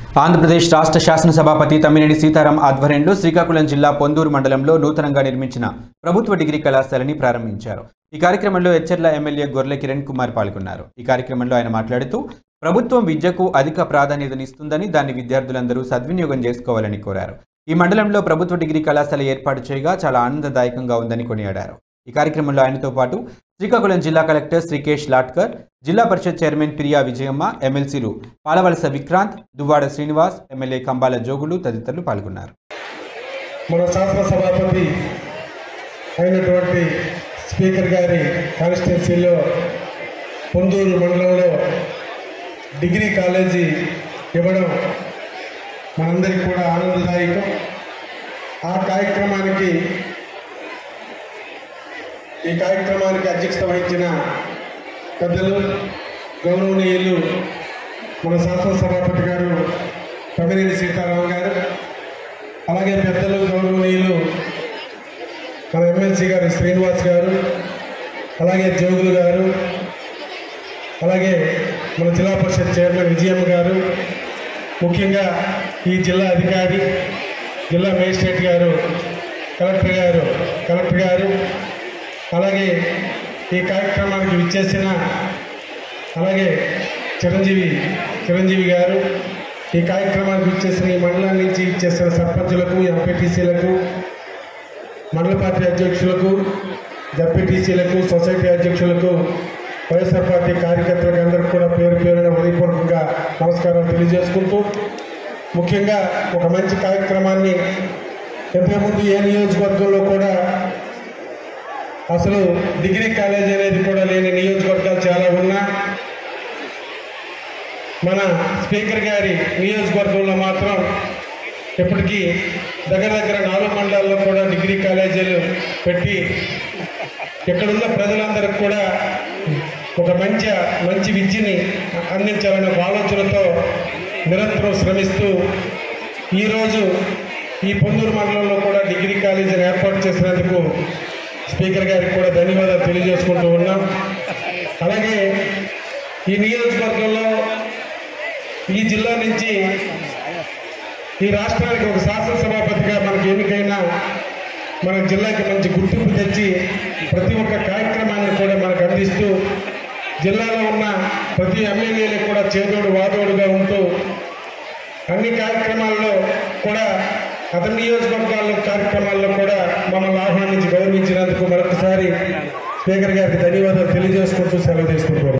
ఆంధ్రప్రదేశ్ రాష్ట్ర శాసనసభాపతి తమ్మినేని సీతారాం ఆధ్వర్యంలో శ్రీకాకుళం జిల్లా పొందూరు మండలంలో నూతనంగా నిర్మించిన ప్రభుత్వ డిగ్రీ కళాశాలని ప్రారంభించారు ఈ కార్యక్రమంలో ఎచ్చెర్ల ఎమ్మెల్యే గొర్లె కిరణ్ కుమార్ పాల్గొన్నారు ఈ కార్యక్రమంలో ఆయన మాట్లాడుతూ ప్రభుత్వం విద్యకు అధిక ప్రాధాన్యతనిస్తుందని దాన్ని విద్యార్థులందరూ సద్వినియోగం చేసుకోవాలని కోరారు ఈ మండలంలో ప్రభుత్వ డిగ్రీ కళాశాల ఏర్పాటు చేయగా చాలా ఆనందదాయకంగా ఉందని కొనియాడారు ఈ కార్యక్రమంలో ఆయనతో పాటు శ్రీకాకుళం జిల్లా కలెక్టర్ శ్రీకేష్ లాట్కర్ జిల్లా పరిషత్ చైర్మన్ ప్రియా విజయమ్మ ఎమ్మెల్సీలు పాలవలస విక్రాంత్ దువ్వాడ శ్రీనివాస్ ఎమ్మెల్యే కంబాల జోగులు తదితరులు పాల్గొన్నారు మన శాసన సభాపతి అయినటువంటి స్పీకర్ గారి కాన్స్టిట్యున్సీలో పొందూరు మండలంలో డిగ్రీ కాలేజీ ఇవ్వడం మనందరికీ కూడా ఆనందదాయకం ఆ కార్యక్రమానికి ఈ కార్యక్రమానికి అధ్యక్షత వహించిన పెద్దలు గౌరవనీయులు మన శాసన సభాపతి గారు తమ్మినేని సీతారాం గారు అలాగే పెద్దలు గౌరవనీయులు మన ఎమ్మెల్సీ గారు శ్రీనివాస్ గారు అలాగే జోగులు గారు అలాగే మన జిల్లా పరిషత్ చైర్మన్ విజయమ్మ గారు ముఖ్యంగా ఈ జిల్లా అధికారి జిల్లా మేజిస్ట్రేట్ గారు కలెక్టర్ గారు కలెక్టర్ గారు అలాగే ఈ కార్యక్రమానికి విచ్చేసిన అలాగే చిరంజీవి చిరంజీవి గారు ఈ కార్యక్రమానికి ఇచ్చేసిన ఈ మండలం నుంచి ఇచ్చేసిన సర్పంచులకు ఎంపీటీసీలకు మండల పార్టీ అధ్యక్షులకు జడ్పీటీసీలకు సొసైటీ అధ్యక్షులకు వైఎస్ఆర్ పార్టీ కార్యకర్తలకు అందరికీ కూడా పేరు పేరున హృదయపూర్వకంగా నమస్కారం తెలియజేసుకుంటూ ముఖ్యంగా ఒక మంచి కార్యక్రమాన్ని ఇంతకుముందు ఏ నియోజకవర్గంలో కూడా అసలు డిగ్రీ కాలేజ్ అనేది కూడా లేని నియోజకవర్గాలు చాలా ఉన్నా మన స్పీకర్ గారి నియోజకవర్గంలో మాత్రం ఇప్పటికీ దగ్గర దగ్గర నాలుగు మండలాల్లో కూడా డిగ్రీ కాలేజీలు పెట్టి ఇక్కడున్న ప్రజలందరికీ కూడా ఒక మంచి మంచి విద్యని అందించాలనే ఒక ఆలోచనతో నిరంతరం శ్రమిస్తూ ఈరోజు ఈ పొందూరు మండలంలో కూడా డిగ్రీ కాలేజీని ఏర్పాటు చేసినందుకు స్పీకర్ గారికి కూడా ధన్యవాదాలు తెలియజేసుకుంటూ ఉన్నాం అలాగే ఈ నియోజకవర్గంలో ఈ జిల్లా నుంచి ఈ రాష్ట్రానికి ఒక శాసనసభాపతిగా మనకి ఎన్నికైనా మన జిల్లాకి మంచి గుర్తింపు తెచ్చి ప్రతి ఒక్క కార్యక్రమాన్ని కూడా మనకు అందిస్తూ జిల్లాలో ఉన్న ప్రతి ఎమ్మెల్యేలకు కూడా చేదోడు వాదోడుగా ఉంటూ అన్ని కార్యక్రమాల్లో కూడా అతని నియోజకవర్గాల్లో కార్యక్రమాల్లో కూడా మమ్మల్ని ఆహ్వానించి గౌరవించినందుకు మరొకసారి స్పీకర్ గారికి ధన్యవాదాలు తెలియజేసుకుంటూ సెలవు తీసుకుంటున్నాను